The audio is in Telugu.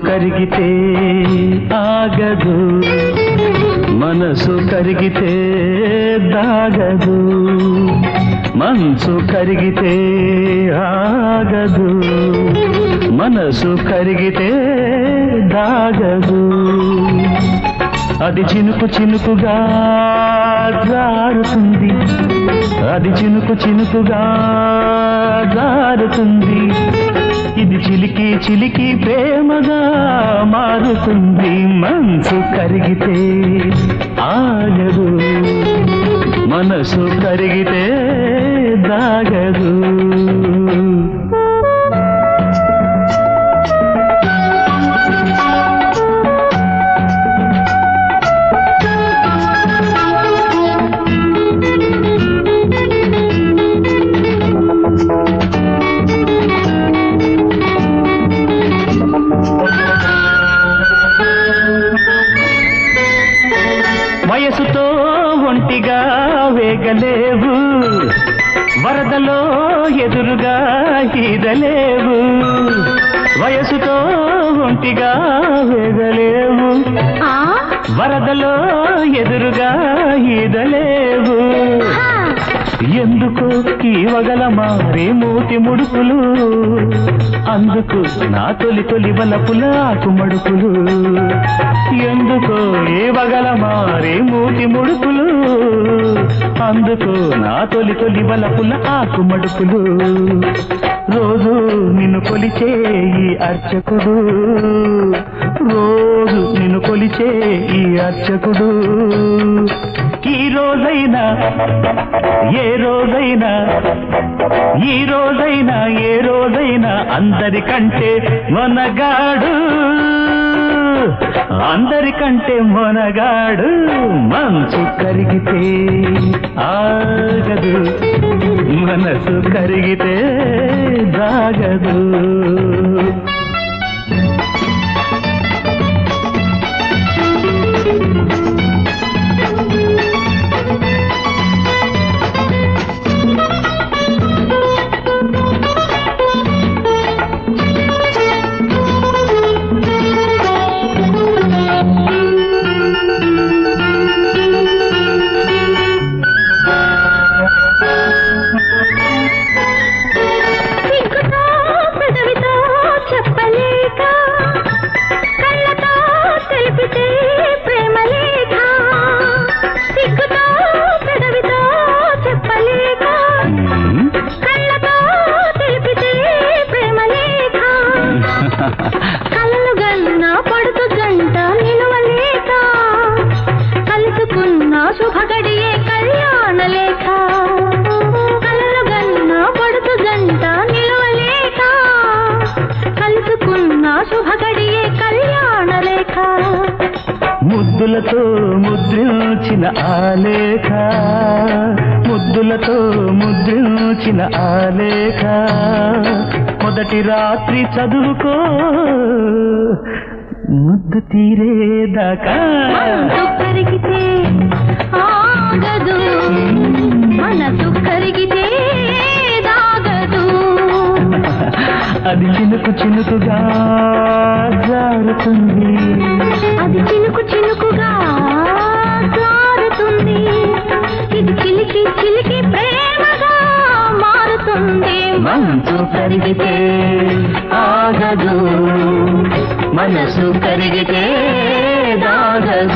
కరిగితే ఆగదు మనసు కరిగితే దాగదు మనసు కరిగితే ఆగదు మనసు కరిగితే దాగదు అది చినుకు చినుకుగా జారుతుంది అది చినుకు చినుకుగా జారుతుంది ఇది చిలికి చిలికి ప్రేమగా మారుతుంది మనసు కరిగితే ఆగదు మనసు కరిగితే దాగదు వయసుతో ఒంటిగా వేగలేవు వరదలో ఎదురుగా ఈదలేవు వయసుతో ఒంటిగా వేగలేవు ఆ వరదలో ఎదురుగా ఈదలేవు హా. ఎందుకు కీవగల మారే మూతి ముడుపులు అందుకు నా తొలి తొలి వలపుల ఆకు మడుపులు ఎందుకు ఏవగల మారే మూతి ముడుపులు అందుకు నా తొలి తొలి వలపుల ఆకు మడుపులు రోజు నిన్ను కొలిచే ఈ అర్చకుడు రోజు నిన్ను కొలిచే ఈ అర్చకుడు ఈ రోజైనా ఏ రోజైనా ఈ రోజైనా ఏ రోజైనా అందరికంటే మొనగాడు అందరికంటే మొనగాడు మనసు కరిగితే ఆగదు మనసు కరిగితే దాగదు సిగ్గుతో పెదవితో చెప్పలేక కళ్ళతో తెలిపితే ప్రేమ లేఖ సిగ్గుతో పెదవితో చెప్పలేక కళ్ళతో తెలిపితే ప్రేమ లేఖ కలలు గన్న పడుతు జంట నిలవలేక కలుసుకున్న శుభ గడియే కళ్యాణ లేఖ కలలు గన్న పడుతు జంట నిలవలేక కలుసుకున్న శుభ గడియే కళ్యాణ లేఖ ముద్దులతో ముద్రించిన ఆలేఖ ముద్దులతో ముద్రించిన ఆలేఖ మొదటి రాత్రి చదువుకో ముద్దు తీరేదాకా మనసు కరిగితే ఆగదు మనసు కరిగితే దాగదు అది చినుకు చినుకుగా జారుతుంది అది చినుకు చినుకుగా జారుతుంది ఇది చిలికి చిలికి ప్రేమగా మారుతుంది మంచు కరిగితే ఆగదు మనసు కరిగితే దాగదు